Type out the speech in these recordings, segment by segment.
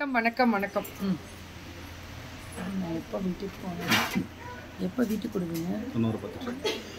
வணக்கம் வணக்கம் வணக்கம் ம் நான் எப்போ வீட்டுக்கு போனேன் எப்போ வீட்டுக்கு கொடுவீங்க தொண்ணூறு பத்து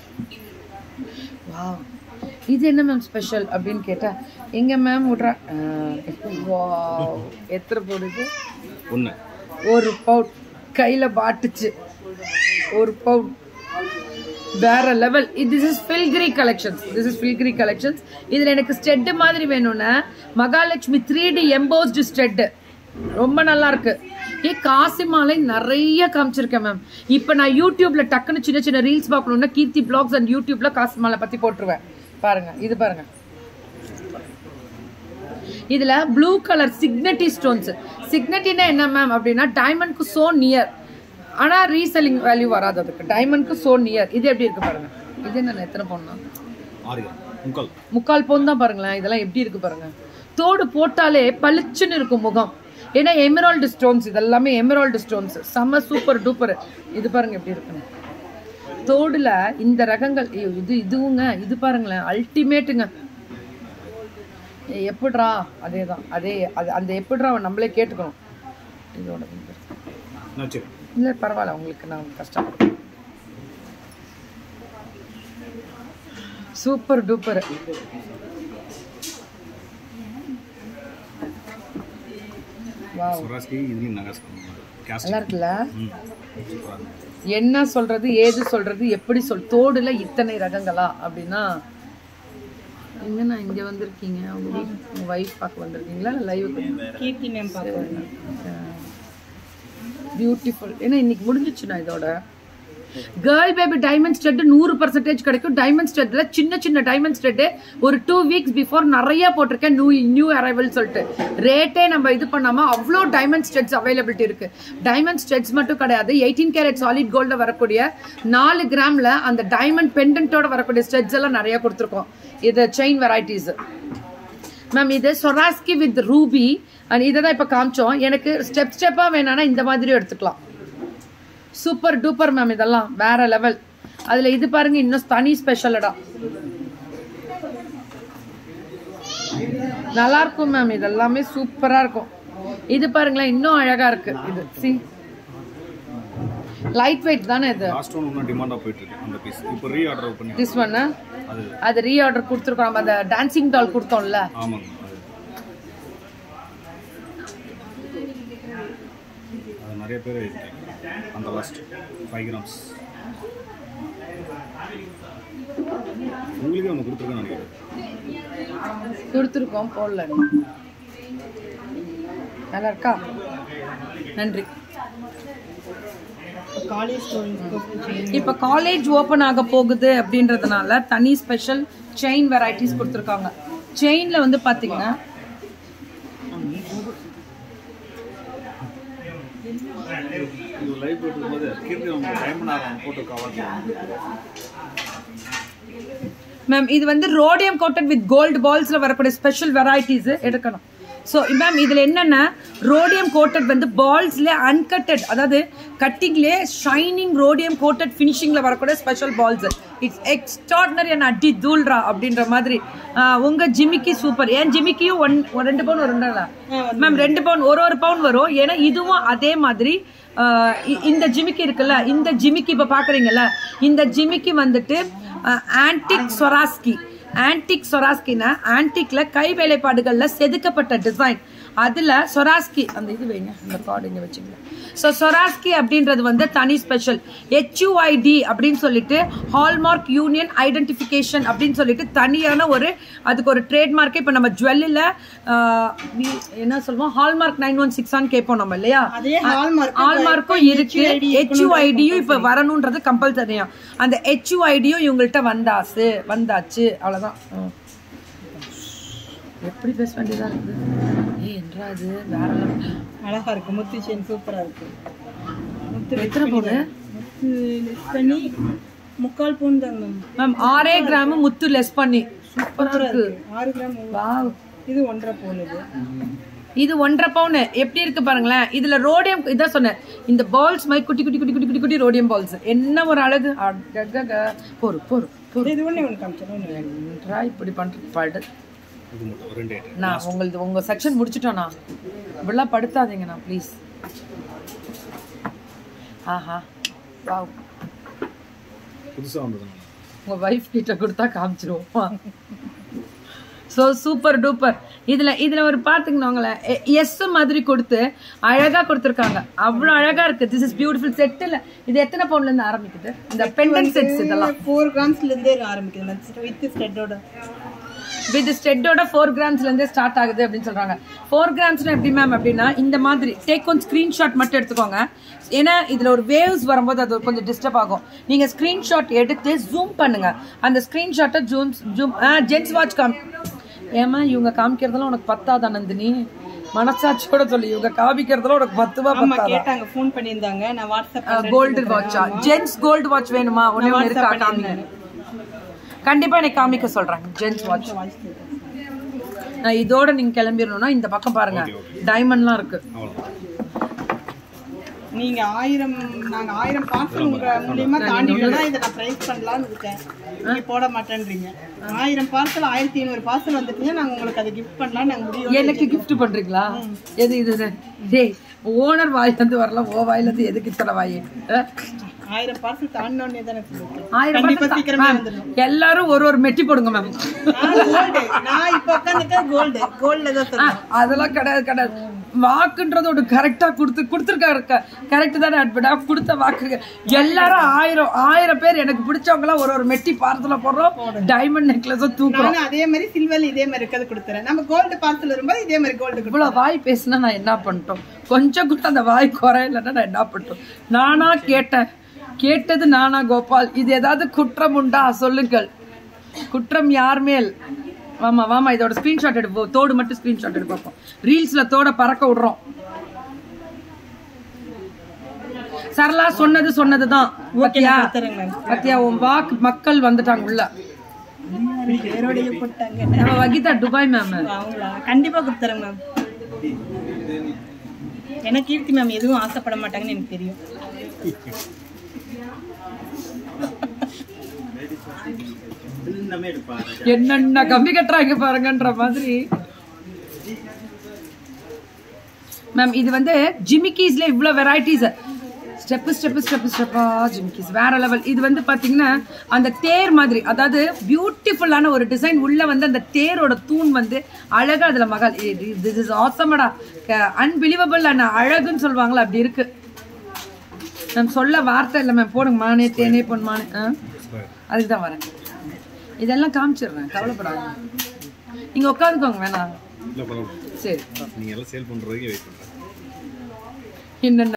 வா இது என்ன மேம் ஸ்பெஷல் அப்படின்னு கேட்டா எங்க மேம் விட்றா வா எத்தனை போடுது ஒன்று ஒரு பவுட் கையில பாட்டுச்சு ஒரு பவுட் வேற level this is filigree collections this is filigree collections இதுல எனக்கு ஸ்டெட் மாதிரி வேணும்னா Mahalakshmi three D embossed stud ரொம்ப நல்லா இருக்கு ஏ காசி மாலை நிறைய காமிச்சிருக்கேன் மேம் இப்போ நான் யூடியூப்ல டக்குன்னு சின்ன சின்ன ரீல்ஸ் பார்க்கணும்னா கீர்த்தி பிளாக்ஸ் அண்ட் யூடியூப்ல காசி மாலை பத்தி போட்டுருவேன் பாருங்க இது பாருங்க இதுல ப்ளூ கலர் சிக்னட்டி ஸ்டோன்ஸ் சிக்னட்டினா என்ன மேம் அப்படின்னா டைமண்ட்க்கு சோ நியர் ஆனா ரீசெல்லிங் வேல்யூ வராது அதுக்கு டைமண்ட்க்கு சோ நியர் இது எப்படி இருக்கு பாருங்க இது என்ன எத்தனை பவுன் ஆறு கிராம் முக்கால் முக்கால் பவுன் தான் பாருங்களேன் இதெல்லாம் எப்படி இருக்கு பாருங்க தோடு போட்டாலே பளிச்சுன்னு இருக்கும் முகம் ஏன்னா எமரால்டு ஸ்டோன்ஸ் இதெல்லாமே எமரால்டு ஸ்டோன்ஸ் செம்ம சூப்பர் டூப்பர் இது பாருங்க எப்படி இருக்குன்னு தோடுல இந்த ரகங்கள் ஐயோ, இது இதுவுங்க இது பாருங்களேன் அல்டிமேட்டுங்க எப்படிரா அதே தான் அதே அது அந்த எப்படிரா நம்மளே கேட்டுக்கணும் இதோட number. என்ன சரி இல்ல பரவாயில்ல உங்களுக்கு நான் கஷ்டம் சூப்பர் டூப்பர் வாவ் சுராஸ்கி இதுலேயும் நகை கேஸ்ட் நல்லா இருக்குல்ல ம் சூப்பராக இருக்கும் என்ன சொல்றது ஏது சொல்றது எப்படி சொல் தோடுல இத்தனை ரகங்களா அப்படின்னா எங்கண்ணா இங்க வந்திருக்கீங்க உங்க வீட் உங்க ஒய்ஃப் பார்க்க வந்திருக்கீங்களா லைவ் கீர்த்தி மேம் பார்க்க பியூட்டிஃபுல் ஏன்னா இன்னைக்கு முடிஞ்சிச்சுண்ணா இதோட கேர்ள் பேபி டைமண்ட் ஸ்டெட் நூறு பர்சன்டேஜ் கிடைக்கும் டைமண்ட் ஸ்டெட்ல சின்ன சின்ன டைமண்ட் ஸ்டெட் ஒரு டூ வீக்ஸ் பிஃபோர் நிறைய போட்டிருக்கேன் நியூ நியூ அரைவல் சொல்லிட்டு ரேட்டே நம்ம இது பண்ணாம அவ்வளோ டைமண்ட் ஸ்டெட்ஸ் அவைலபிலிட்டி இருக்கு டைமண்ட் ஸ்டெட்ஸ் மட்டும் கிடையாது எயிட்டீன் கேரட் சாலிட் கோல்ட்ல வரக்கூடிய நாலு கிராம்ல அந்த டைமண்ட் பெண்டன்ட்டோட வரக்கூடிய ஸ்டெட்ஸ் எல்லாம் நிறைய கொடுத்துருக்கோம் இது செயின் வெரைட்டிஸ் மேம் இது சொராஸ்கி வித் ரூபி அண்ட் இதை தான் இப்போ காமிச்சோம் எனக்கு ஸ்டெப் ஸ்டெப்பாக வேணாம்னா இந்த மாதிரியும் எடுத்துக்கலாம் சூப்பர் டூப்பர் மேம் இதெல்லாம் வேற லெவல் அதில் இது பாருங்க இன்னும் தனி ஸ்பெஷலடா நல்லா இருக்கும் மேம் இதெல்லாமே சூப்பரா இருக்கும் இது பாருங்களேன் இன்னும் அழகா இருக்கு இது சி லைட் வெயிட் தானே இது லாஸ்ட் ஒன் இன்னும் டிமாண்டாக போயிட்டு இருக்கு அந்த பீஸ் இப்போ ரீ ஆர்டர் பண்ணி திஸ் ஒன் அது அது ரீ ஆர்டர் கொடுத்துருக்கோம் நம்ம அந்த டான்சிங் டால் கொடுத்தோம்ல ஆமாங்க அது அது நிறைய பேர் எடுத்தாங்க அந்த லாஸ்ட் ஃபைவ் கிராம்ஸ் உங்களுக்கே ஒன்று கொடுத்துருக்கேன்னு நினைக்கிறேன் கொடுத்துருக்கோம் போடல நல்லா இருக்கா நன்றி காலேஜ் ஸ்டூடெண்ட்ஸ்க்கு இப்போ காலேஜ் ஓப்பன் ஆக போகுது அப்படின்றதுனால தனி ஸ்பெஷல் செயின் வெரைட்டிஸ் கொடுத்துருக்காங்க செயின்ல வந்து பாத்தீங்கன்னா இது லைவ் போட்டு போது கீர்த்தி அவங்க டைமண்ட் ஆகும் போட்டு கவர் மேம் இது வந்து ரோடியம் கோட்டட் வித் கோல்டு பால்ஸ்ல வரக்கூடிய ஸ்பெஷல் வெரைட்டிஸ் எடுக்கணும் ஸோ மேம் இதுல என்னன்னா ரோடியம் கோட்டட் வந்து பால்ஸ்ல அன்கட்டட் அதாவது கட்டிங்லே ஷைனிங் ரோடியம் கோட்டட் ஃபினிஷிங்ல வரக்கூடிய special balls it's extraordinary and அடி தூள்ரா அப்படின்ற மாதிரி ஆஹ், உங்க ஜிமிக்கி சூப்பர் ஏன் ஜிமிக்கியும் ஒன் ஒரு ரெண்டு பவுன் வருங்களா மேம் ரெண்டு பவுன் ஒரு ஒரு பவுன் வரும் ஏன்னா இதுவும் அதே மாதிரி ஆஹ், இ- இந்த ஜிமிக்கி இருக்குல்ல இந்த ஜிமிக்கி இப்ப பாக்குறீங்கல்ல இந்த ஜிமிக்கி வந்துட்டு ஆன்டிக் சொராஸ்கி ஆன்டிக் சொராஸ்கினா ஆன்டிக்ல கை வேலைப்பாடுகள்ல செதுக்கப்பட்ட டிசைன் அதுல சொராஸ்கி அந்த இது வைங்க அந்த கார்டு இங்க வச்சுங்க ஸோ சொராஸ்கி அப்படின்றது வந்து தனி ஸ்பெஷல் ஹெச்யூஐடி அப்படின்னு சொல்லிட்டு ஹால்மார்க் யூனியன் ஐடென்டிஃபிகேஷன் அப்படின்னு சொல்லிட்டு தனியான ஒரு அதுக்கு ஒரு ட்ரேட்மார்க்கே இப்போ நம்ம ஜுவல்லில் என்ன சொல்லுவோம் ஹால்மார்க் நைன் ஒன் சிக்ஸான்னு கேட்போம் நம்ம இல்லையா அதே ஹால்மார்க் ஹால்மார்க்கும் இருக்கு ஹெச்யூஐடியும் இப்ப வரணும்ன்றது கம்பல்சரியா அந்த ஹெச்யூஐடியும் இவங்கள்ட்ட வந்தாச்சு வந்தாச்சு அவ்வளவுதான் ம். எப்படி பேச வேண்டியதா இருக்குது ஏய் என்றா அது வேற level. அழகா இருக்கு முத்து செயின் சூப்பரா இருக்கு முத்து எத்தனை பவுனு முத்து லெஸ் பண்ணி முக்கால் பவுன் தாங்க மேம் மேம் ஆறே கிராம் முத்து லெஸ் பண்ணி சூப்பரா இருக்கு ஆறு கிராம் வாவ் இது ஒன்றரை பவுன் இது இது ஒன்றரை பவுன் எப்படி இருக்கு பாருங்களேன் இதுல ரோடியம் இதான் சொன்னேன் இந்த பால்ஸ் மாதிரி குட்டி குட்டி குட்டி குட்டி குட்டி குட்டி ரோடியம் பால்ஸ் என்ன ஒரு அழகு அடடட. பொறு பொறு பொறு இது ஒண்ணே ஒன்று காமிச்சேன் ஒன்று என்றா இப்படி பண்றது படு இது மட்டும் ஒரு ரெண்டு ஐட்டம் நான் உங்களது உங்க செக்ஷன் முடிச்சிட்டோண்ணா இப்படிலாம் படுத்தாதீங்கண்ணா ப்ளீஸ் ஆஹா வாவ் புதுசாக வந்ததுங்க உங்க வைஃப் கிட்ட கொடுத்தா காமிச்சிருவோம் ஸோ சூப்பர் டூப்பர் இதுல இதுல ஒரு பாத்துக்கணுங்களேன் எஸ் மாதிரி கொடுத்து அழகா கொடுத்துருக்காங்க அவ்வளவு அழகா இருக்கு திஸ் இஸ் பியூட்டிஃபுல் செட்டில் இது எத்தனை பவுண்ட்ல இருந்து ஆரம்பிக்குது இந்த பெண்டன் செட்ஸ் இதெல்லாம் ஃபோர் கிராம்ஸ்ல இருந்தே ஆரம்பிக்குது மேம் வித் ஸ்டெட்டோட வித் ஸ்டெட்டோட ஃபோர் கிராம்ஸ்ல இருந்தே ஸ்டார்ட் ஆகுது அப்படின்னு சொல்றாங்க ஃபோர் கிராம்ஸ்னா எப்படி மேம் அப்படின்னா இந்த மாதிரி டேக் ஒன் ஸ்கிரீன்ஷாட் மட்டும் எடுத்துக்கோங்க ஏன்னா இதுல ஒரு வேவ்ஸ் வரும்போது அது கொஞ்சம் டிஸ்டர்ப் ஆகும் நீங்க ஸ்கிரீன்ஷாட் எடுத்து ஜூம் பண்ணுங்க அந்த ஸ்கிரீன்ஷாட்டை ஜூம் ஜூம் ஜென்ஸ் வாட்ச் காம் ஏமா இவங்க காமிக்கிறதெல்லாம் உனக்கு பத்தாதா நந்தினி மனசாட்சியோட சொல்லி இவங்க காமிக்கிறதெல்லாம் உனக்கு பத்துவா ஆமா பத்தாதா கேட்டாங்க ஃபோன் பண்ணியிருந்தாங்க நான் வாட்ஸ்அப் கோல்டு வாட்சா ஜென்ஸ் கோல்டு வாட்ச் வேணுமா ஒண்ணே ஒன்று இருக்கா காமிங்க கண்டிப்பா எனக்கு காமிக்க சொல்றேன் ஜென்ஸ் வாட்ச் நான் இதோட நீங்க கிளம்பிடணும்னா இந்த பக்கம் பாருங்க டைமண்ட்லாம் இருக்கு அவ்வளோ நீங்க ஆயிரம் நாங்க ஆயிரம் பார்சல் உங்க மூலியமா தாண்டிட்டோம்னா இதை நான் பிரைஸ் பண்ணலாம்னு இருக்கேன் நீங்க போட மாட்டேன்றீங்க ஆயிரம் பார்சல் ஆயிரத்தி ஐநூறு பார்சல் வந்துட்டீங்க நாங்க உங்களுக்கு அதை கிஃப்ட் பண்ணலாம் நாங்க முடியும் எனக்கு gift பண்றீங்களா எது இது இது? டேய் ஓனர் வாயில இருந்து வரலாம் ஓ வாயில இருந்து எதுக்கு இத்தனை வாய் அஹ்? ஆயிரம் பார்சல் தாண்டினோடனே தானே சொல்லிருக்கேன் ஆயிரம் கண்டிப்பா பக்கம் சீக்கிரமே ma'am, வந்துடும் எல்லாரும் ஒரு ஒரு மெட்டி போடுங்க மேம் கோல்டு நான் இப்ப உட்காந்துருக்கேன் கோல்டு கோல்ட்ல தான் சொல்றேன் அதெல்லாம் கிடையாது கிடையாது வாக்குன்றது ஒரு கரெக்டா கொடுத்து கொடுத்துருக்காரு கரெக்ட் தானே அட்படா கொடுத்த வாக்கு எல்லாரும் ஆயிரம் ஆயிரம் பேர் எனக்கு பிடிச்சவங்க எல்லாம் ஒரு ஒரு மெட்டி பார்சல போடுறோம் டைமண்ட் நெக்லஸ தூக்குறோம் நானும் அதே மாதிரி சில்வர் இதே மாதிரி இருக்கிறது கொடுத்துறேன் நம்ம கோல்டு பார்சல் வரும்போது இதே மாதிரி கோல்டு இவ்வளவு வாய் பேசினா நான் என்ன பண்ணிட்டோம் கொஞ்சம் கூட அந்த வாய் குறையலன்னா நான் என்ன பண்ணிட்டோம் நானா கேட்டேன் கேட்டது நானா கோபால் இது ஏதாவது குற்றம் உண்டா சொல்லுங்கள் குற்றம் யார் மேல் வாமா வாமா இதோட ஸ்கிரீன்ஷாட் எடுப்போம் தோடு மட்டும் ஸ்கிரீன்ஷாட் எடுத்து பார்ப்போம் ரீல்ஸ்ல தோட பறக்க விடுறோம் சரளா சொன்னது சொன்னதுதான் பாத்தியா கொடுத்துறேங்க மேம் பாத்தியா உன் வாக்கு மக்கள் வந்துட்டாங்க உள்ள பேரோடைய போட்டாங்க நம்ம வகிதா துபாய் மேம் அவங்களா கண்டிப்பா கொடுத்துறேன் மேம் எனக்கு கீர்த்தி மேம் எதுவும் ஆசைப்பட மாட்டாங்கன்னு எனக்கு தெரியும் என்னென்ன கம்பி கட்டுறாங்க பாருங்கன்ற மாதிரி மேம் இது வந்து ஜிமிக்கீஸ்ல இவ்வளோ வெரைட்டிஸ் ஸ்டெப்பு ஸ்டெப்பு ஸ்டெப்பு ஸ்டெப்பா ஜிமிக்கீஸ் வேற லெவல் இது வந்து பாத்தீங்கன்னா அந்த தேர் மாதிரி அதாவது பியூட்டிஃபுல்லான ஒரு டிசைன் உள்ள வந்து அந்த தேரோட தூண் வந்து அழகா அதுல மகள் திஸ் இஸ் ஆசமடா அன்பிலீவபிள் அண்ட் அழகுன்னு சொல்லுவாங்களா அப்படி இருக்கு மேம் சொல்ல வார்த்தை இல்லை மேம் போடுங்க மானே தேனே பொன் மானே ஆ அதுக்கு தான் வரேன் இதெல்லாம் காமிச்சிடுறேன் கவலைப்படாத நீங்க உட்காந்துக்கோங்க வேணாம் இல்லை பரவாயில்ல சரி நீங்கள் எல்லாம் சேல் பண்ணுறதுக்கு வெயிட் பண்ணுறேன் என்னென்ன